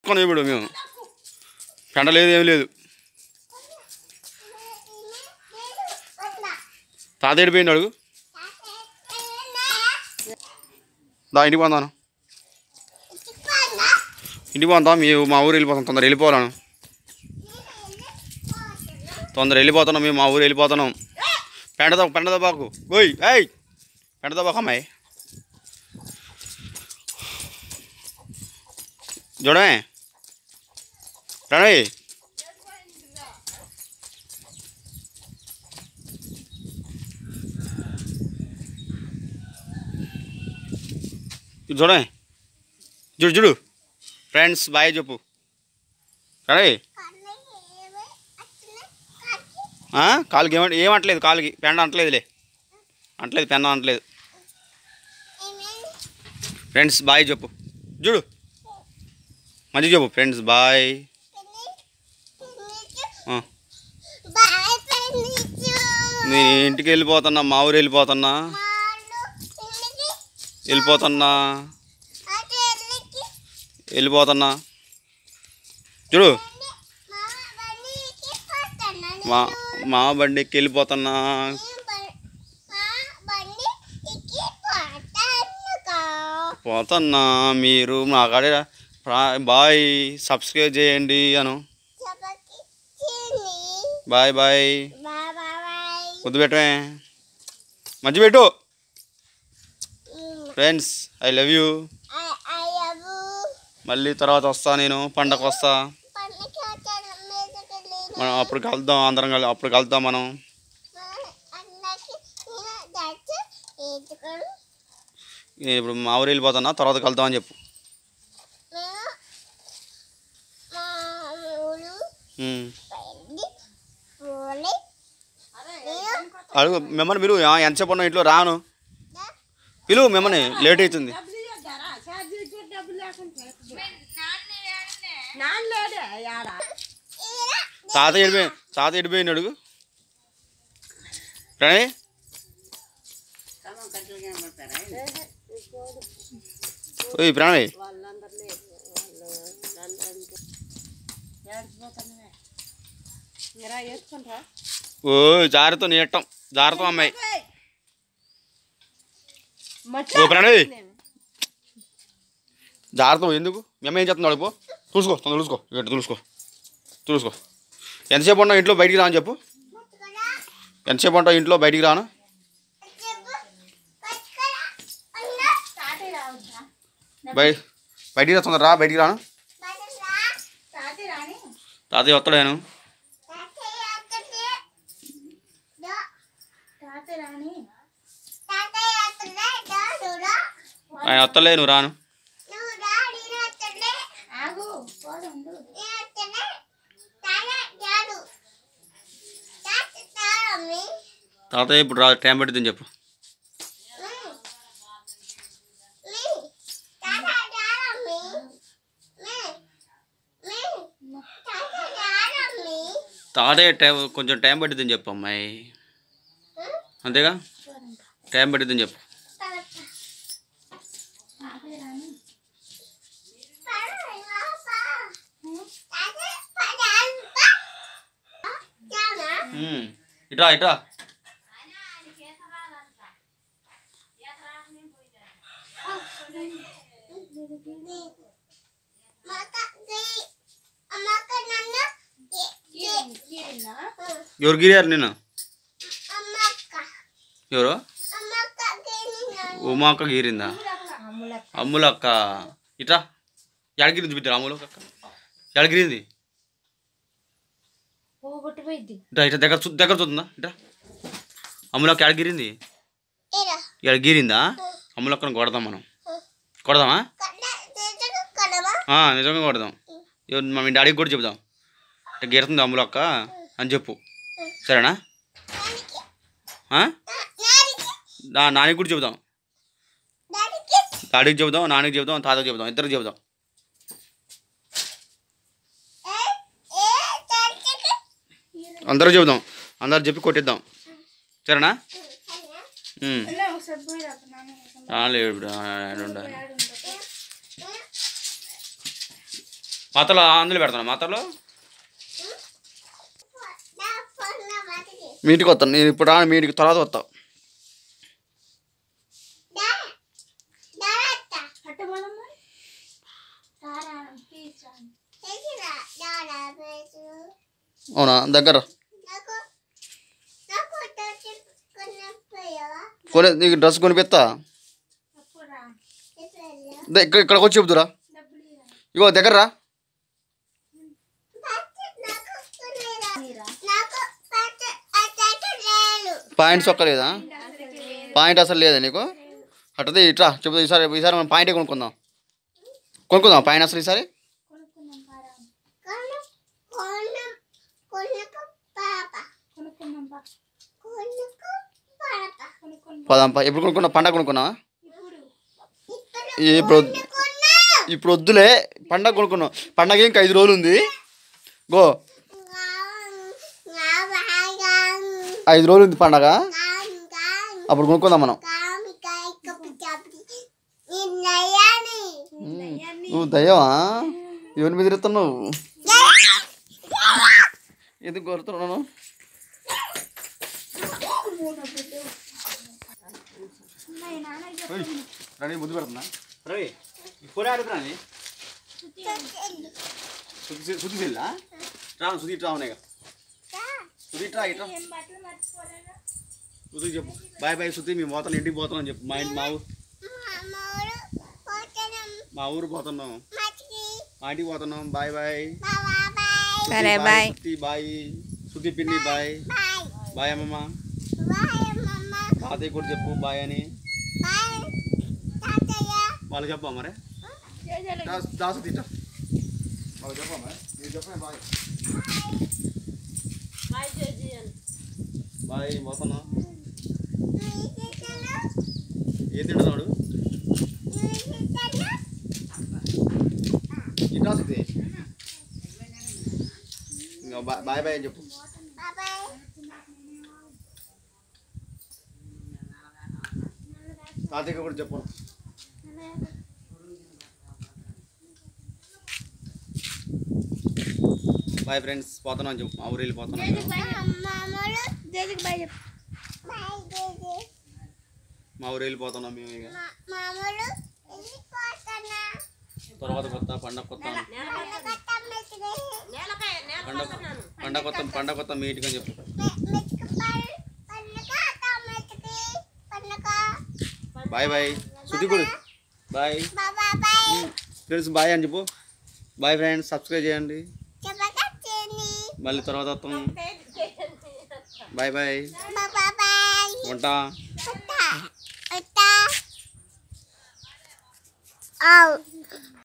తొక్కుని ఇప్పుడు మేము పెండ లేదు ఏం లేదు తాత ఎడిపోయింది అడుగు దా ఇంటికి పోతాను ఇంటికి పోతాం మీ మా ఊరు వెళ్ళిపోతాం తొందర వెళ్ళిపోవాలను తొందర వెళ్ళిపోతున్నాం మేము మా ఊరు వెళ్ళిపోతున్నాం పెండదా పెండదా బాకు ఓయ్ ఏయ్ పెండదా బాకు అమ్మాయి చూడమే ప్రణయ్ ఇది చూడమే చూడు చూడు ఫ్రెండ్స్ బాయ్ చెప్పు ప్రణయ్ ఆ? కాలుకి ఏమంట ఏమంటలేదు కాలుకి పెండ అంటలేదులే అంటలేదు పెండ అంటలేదు ఫ్రెండ్స్ బాయ్ చెప్పు చూడు మంచిగా చెప్పు ఫ్రెండ్స్ బాయ్ ఆ. నేను ఇంటికి వెళ్ళిపోతున్నా మా ఊరు వెళ్ళిపోతున్నా వెళ్ళిపోతున్నా వెళ్ళిపోతున్నా చూడు మా మా బండి ఎక్కి వెళ్ళిపోతున్నా పోతున్నా మీరు మా కాడే రా- బాయ్ సబ్స్క్రైబ్ చేయండి అను బాయ్ బాయ్ పొద్దు పెట్టమే మంచి పెట్టు ఫ్రెండ్స్ ఐ లవ్ యూ మళ్ళీ తర్వాత వస్తా నేను పండగ వస్తా మనం అప్పుడు కలుద్దాం అందరం కలి అప్పుడు కలుద్దాం మనం నేను ఇప్పుడు మా ఊరు వెళ్ళిపోతున్నా తర్వాత కలుద్దాం అని చెప్పు ఉమ్. అడుగు మిమ్మల్ని మీరు ఆ, ఎంతసేపు ఉన్నా ఇంట్లో రాను పిలువు మిమ్మల్ని లేట్ అవుతుంది నాన్నలేడే యాడ తాత ఎడిపోయి తాత ఎడిపోయింది అడుగు ప్రణయ్ ఓయ్ ప్రణయ్ వాళ్ళందరినీ ఏడిచిపోతానే మీరా వేసుకుంటారా ఓ జారుతో నీటం జారుతో అమ్మాయి ఓ ప్రణయ్ జాగ్రత్త ఎందుకు మేము ఏం చేస్తున్నాడు అడుగు చూసుకో తొందర చూసుకో ఇటు చూసుకో చూసుకో ఎంతసేపు ఉంటావు ఇంట్లో బయటికి రాని చెప్పు ఎంతసేపు ఉంటావు ఇంట్లో బయటికి రాను బయ బయటికి రా తొందర రా బయటికి రాను తాతయ్య వస్తాడాను ఆయన వస్తలే నువ్వు రాను తాతయ్య ఇప్పుడు రా టైం పడుతుందని చెప్పు తాతయ్య టైం కొంచెం టైం పడుతుందని చెప్పు అమ్మాయి అంతేగా టైం పడుతుందని చెప్పు ఉమ్. ఇట్రా ఇట్రా ఎవరు గిరారు నిన్ను ఎవరు ఉమాక్క గీరిందా అమ్ములక్క ఇట్రా ఎడగిరింది బిడ్డ అమ్ములక్క ఎడగిరింది పోగొట్టిపోయింది ఇట్రా ఇట్లా దగ్గర చూ దగ్గర చూస్తుందా ఇట్రా అమ్ములక్క ఎడగిరింది ఎడగిరిందా అమ్ములక్కను కొడదాం మనం కొడదామా ఆ, నిజంగా కొడదాం ఇవ్వ, మా మీ డాడీకి కూడా చెబుదాం ఇట్లా గీరుతుంది అమ్ములక్క అని చెప్పు సరేనా ఆ? నా నానికి కూడా చెబుదాం డాడీకి చెబుదాం నాన్నకి చెబుదాం తాతకి చెబుదాం ఇద్దరికి చెబుదాం అందరూ చెబుదాం అందరు చెప్పి కొట్టిద్దాం సరేనా ఉమ్. ఆ, లేడు ఇప్పుడు, ఆ, ఆడ ఉండాలి. మాతలో అందులో పెడతాను మాతలో మీ ఇంటికి వస్తాను నేను ఇప్పుడు రా మీ ఇంటికి తర్వాత వస్తావు అట్ట మనమ్మ అవునా దగ్గర కొని నీకు డ్రెస్ కొనిపెత్తా అప్పుడా ద- ఇక్కడ ఇక్కడికి వచ్చి చెబుతురా డబ్బులు ఇరా. ఇగో దగ్గర రా పాయింట్ సొక్కలేదా పాయింట్ అసలు లేదా నీకు అట్టదే ఇట్రా చెబుతా ఈసారి ఈసారి మనం పాయింటే కొనుక్కుందాం కొనుక్కుందాం పాయింట్ అసలు ఈసారి కొనుక్కుందాం పారా కొనుక్కుందాం పా కొనుక్కుందాం పదాంపా ఎప్పుడు కొనుక్కున్నా పండగ కొనుక్కున్నావా ఇప్పుడు ఇప్పుడు వద్దు- ఇప్పుడు వద్దులే పండగ కొనుక్కున్నాం పండగ ఇంకా ఐదు రోజులు ఉంది గో ఐదు రోజులు ఉంది పండగ అప్పుడు కొనుక్కుందాం మనం నువ్వు దయ్యమా ఎవరి మీద తిరుగుతున్నావు ఎందుకు కోరుతున్నాను రెడీ ముద్దు పెడుతున్నా రవి ఇప్పుడే ఆడుతున్నా శుద్ధి శుద్ధి చెల్లా రాను శుద్ధి ఇట్రా అవునాయి శుద్ధి ఇట్రా ఇట్రా ఏం బట్టలు మర్చిపోలేదా శుద్ధి చెప్పు బాయ్ బాయ్ శుద్ధి మేము పోతాను ఇంటికి పోతున్నాం చెప్పు మా ఇంటి మా ఊరు మా ఊరు పోతున్నాం మా ఇంటికి పోతున్నాం బాయ్ బాయ్ సరే బాయ్ శుద్ధి బాయ్ శుద్ధి పిన్ని బాయ్ బాయ్ అమ్మమ్మ తాతయ్య కూడా చెప్పు బాయ్ అని వాళ్ళు చెప్పా మరి దా- దా శుద్ధి ఇట్రా వాళ్ళు చెప్పా మరి మీరు చెప్పండి బాయ్ బాయ్ చేజీ అని బాయ్ పోతున్నాం ఏం తింటున్నాడు ఇట్లా శుద్ధి ఇంకా బా- బాయ్ బాయ్ అని చెప్పు తాతయ్య కూడా చెప్పు బాయ్ ఫ్రెండ్స్ పోతున్నాం చెప్పు మా ఊరు వెళ్ళిపోతున్నాం మేము. జేజీకి బాయ్ చెప్పు మా ఊరు వెళ్ళిపోతున్నాం మేము ఇక తర్వాత కొత్త పండగ కొత్త పండగ పండగ కొత్త పండగ కొత్త మీ ఇంటికి అని చెప్పు బాయ్ బాయ్ శృతి కూడా బాయ్ ఫ్రెండ్స్ బాయ్ అని చెప్పు బాయ్ ఫ్రెండ్స్ సబ్స్క్రైబ్ చేయండి మళ్ళీ తర్వాత వస్తాం బాయ్ బాయ్ ఉంటా Out.